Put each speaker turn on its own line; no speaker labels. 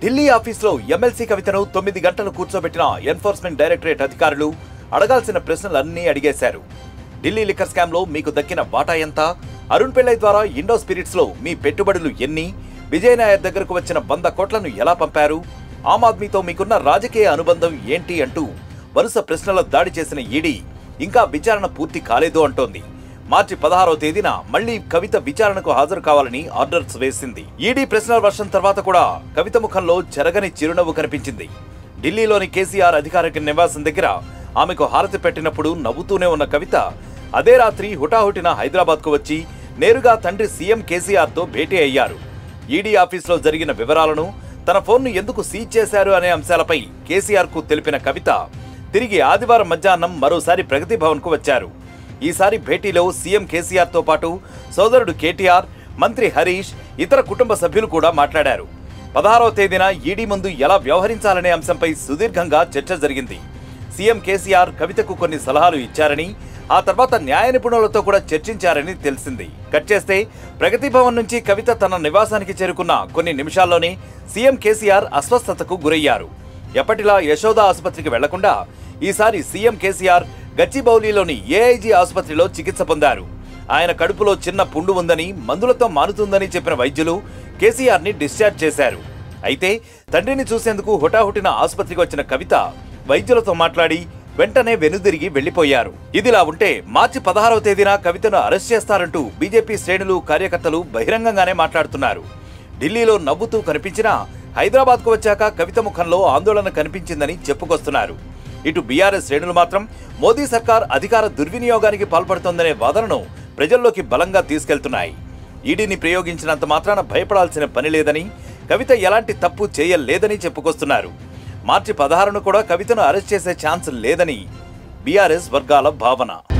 ఢిల్లీ ఆఫీస్లో ఎమ్మెల్సీ కవితను తొమ్మిది గంటలు కూర్చోబెట్టిన ఎన్ఫోర్స్మెంట్ డైరెక్టరేట్ అధికారులు అడగాల్సిన ప్రశ్నలన్నీ అడిగేశారు ఢిల్లీ లిక్కర్ స్కామ్ లో మీకు దక్కిన వాటా ఎంత అరుణ్ పిల్లై ద్వారా ఇండో స్పిరిట్స్ లో మీ పెట్టుబడులు ఎన్ని విజయ్ నాయర్ దగ్గరకు వచ్చిన వంద కోట్లను ఎలా పంపారు ఆమ్ ఆద్మీతో మీకున్న రాజకీయ అనుబంధం ఏంటి అంటూ వరుస ప్రశ్నల దాడి చేసిన ఈడీ ఇంకా విచారణ పూర్తి కాలేదు అంటోంది మార్చి పదహారవ తేదీన మళ్లీ కవిత విచారణకు హాజరు కావాలని ఆర్డర్స్ వేసింది ఈడీ ప్రశ్నల వర్షం తర్వాత కూడా కవిత ముఖంలో చెరగని చిరునవ్వు కనిపించింది ఢిల్లీలోని కేసీఆర్ అధికారిక నివాసం దగ్గర ఆమెకు హారతి పెట్టినప్పుడు నవ్వుతూనే ఉన్న కవిత అదే రాత్రి హుటాహుటిన హైదరాబాద్కు వచ్చి నేరుగా తండ్రి సీఎం కేసీఆర్తో భేటీ అయ్యారు ఈడీ ఆఫీస్లో జరిగిన వివరాలను తన ఫోన్ను ఎందుకు సీజ్ చేశారు అనే అంశాలపై కేసీఆర్కు తెలిపిన కవిత తిరిగి ఆదివారం మధ్యాహ్నం మరోసారి ప్రగతి భవన్కు వచ్చారు ఈసారి భేటీలో సీఎం కేసీఆర్తో పాటు సోదరుడు కేటీఆర్ మంత్రి హరీష్ ఇతర కుటుంబ సభ్యులు కూడా మాట్లాడారు పదహారవ తేదీన ఈడీ ముందు ఎలా వ్యవహరించాలనే అంశంపై సుదీర్ఘంగా చర్చ జరిగింది సీఎం కేసీఆర్ కవితకు కొన్ని సలహాలు ఇచ్చారని ఆ తర్వాత న్యాయ నిపుణులతో కూడా చర్చించారని తెలిసింది కట్ చేస్తే ప్రగతి భవన్ నుంచి కవిత తన నివాసానికి చేరుకున్న కొన్ని నిమిషాల్లోనే సీఎం కేసీఆర్ అస్వస్థతకు గురయ్యారు ఎప్పటిలా యశోద ఆసుపత్రికి వెళ్లకుండా ఈసారి సీఎం కేసీఆర్ గచ్చిబౌలిలోని ఏఐజీ ఆసుపత్రిలో చికిత్స పొందారు ఆయన కడుపులో చిన్న పుండు ఉందని మందులతో మానుతుందని చెప్పిన వైద్యులు కేసీఆర్ ని డిశ్చార్జ్ చేశారు అయితే తండ్రిని చూసేందుకు హుటాహుటిన ఆసుపత్రికి వచ్చిన కవిత వైద్యులతో మాట్లాడి వెంటనే వెనుదిరిగి వెళ్లిపోయారు ఇదిలా ఉంటే మార్చి పదహారవ తేదీన కవితను అరెస్ట్ చేస్తారంటూ బీజేపీ శ్రేణులు కార్యకర్తలు బహిరంగంగానే మాట్లాడుతున్నారు ఢిల్లీలో నవ్వుతూ కనిపించినా హైదరాబాద్కు వచ్చాక కవిత ముఖంలో ఆందోళన కనిపించిందని చెప్పుకొస్తున్నారు ఇటు బీఆర్ఎస్ శ్రేణులు మాత్రం మోదీ సర్కార్ అధికార దుర్వినియోగానికి పాల్పడుతోందనే వాదనను ప్రజల్లోకి బలంగా తీసుకెళ్తున్నాయి ఈడీని ప్రయోగించినంత మాత్రాన భయపడాల్సిన పని లేదని కవిత ఎలాంటి తప్పు చేయలేదని చెప్పుకొస్తున్నారు మార్చి పదహారును కూడా కవితను అరెస్ట్ చేసే ఛాన్స్ లేదని బీఆర్ఎస్ వర్గాల భావన